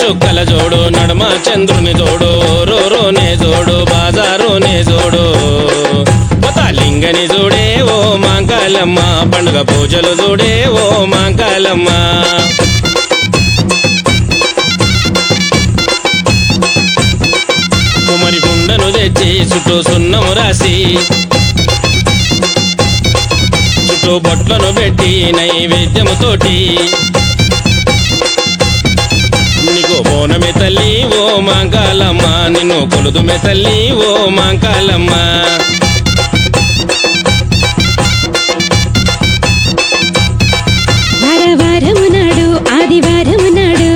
చుక్కల జోడు నడుమ చంద్రుని జోడు రోరోనే జోడు బాజారునే జోడు లింగని జోడే ఓ మాంకాలమ్మ పండుగ పూజలు జోడే ఓ మాంకాలమ్మ కుమరి గుండను తెచ్చి చుట్టూ సున్నము రాసి చుట్టూ బొట్లను పెట్టి నైవేద్యముతోటి నీకు బోనమే తల్లి ఓ మాంకాలమ్మ నిన్ను కొలుదుమే తల్లి ఓ మాంకాలమ్మ వారవారము నాడు ఆదివారము నాడు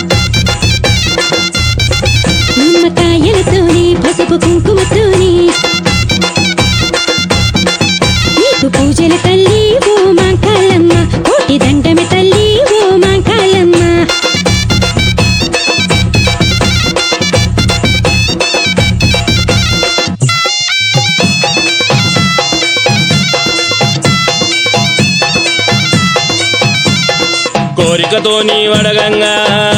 నిమ్మకాయలతోని పసుపు కుంకుమతోని నీకు పూజల తల్లి ఓ మాంకాలమ్మ కోటి దండమి తల్లి ఓ మాంకాలమ్మ కోరికతో నీ వడగంగా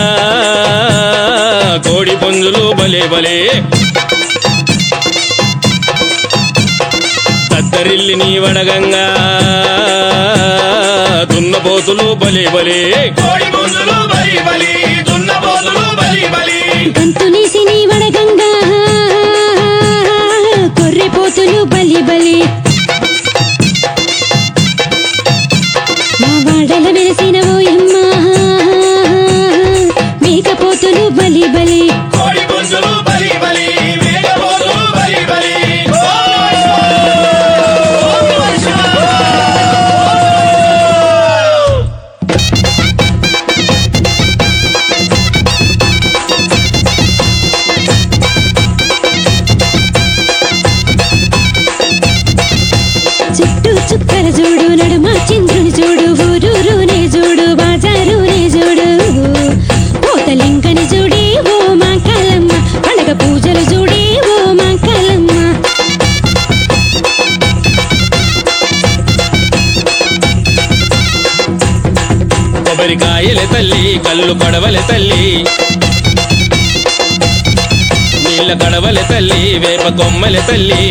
కోడి పుంజులు బలే బలే తద్దరిల్లి నీ వడగంగా దున్నపోతులు బలే బలే కోడి పుంజులు బలి బలి దున్నపోతులు బలి బలి గంతులేసి నీ వడగంగా కొర్రెపోతులు బలి బలి మా వాడల వెలిసిన ఓయమ్మ మేకపోతులు బలి బలి కోడి పుంజులు బలి బలి మేకపోతులు బలి బలి చుట్టూ చుక్కల చూడు నడుమ చంద్రుని చూడు ఊరూరునే చూడు బాజారునే చూడు పోతలింకని చూడే ఓ మాంకాలమ్మ పండగ పూజలు చూడే ఓ మాంకాలమ్మ కొబ్బరికాయల తల్లి కళ్ళు కడవల తల్లి నీళ్ళ కడవల తల్లి వేప కొమ్మల తల్లి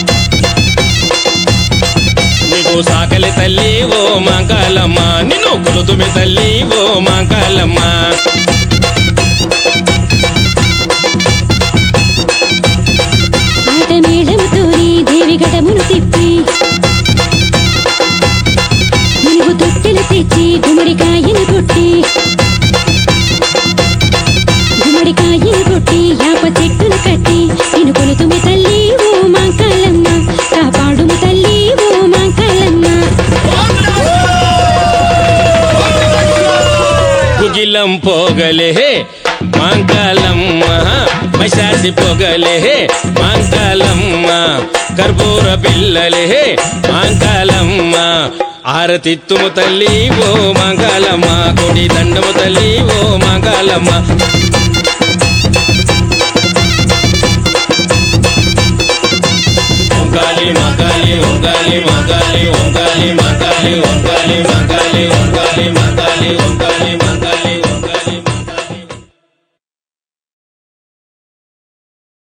నీకు సాకలి తల్లి ఓ మాంకాలమ్మ నిన్ను కొలుతుమి తల్లి ఓ మాంకాలమ్మ ఆట మేళముతోని దేవి గడమును తిప్పి నువ్వు తొట్టెలు తెచ్చి గుమ్మడికాయని కొట్టి గుమ్మడికాయని కొట్టి యాప చెట్టును కట్టి నేను కొలుతుమి తల్లి ఓ మాంకాలమ్మ కాపాడుము తల్లి ఓ మాంకాలమ్మ కుగిలం పోగలే మాంకాలమ్మ మైసాసి పొగలే మాంకాలమ్మ కర్పూర పిల్లలే మాంకాలమ్మ ఆరతిత్తుము తల్లి ఓ మాంకాలమ్మ కొడి దండము తల్లి ఓ మాంకాలమ్మ ఒంగాలి మగాలి ఒంగాలి మగాలి ఒంగాలి మగాలి ఒంగాలి మగాలి ఒంగాలి మగాలి ఒంగాలి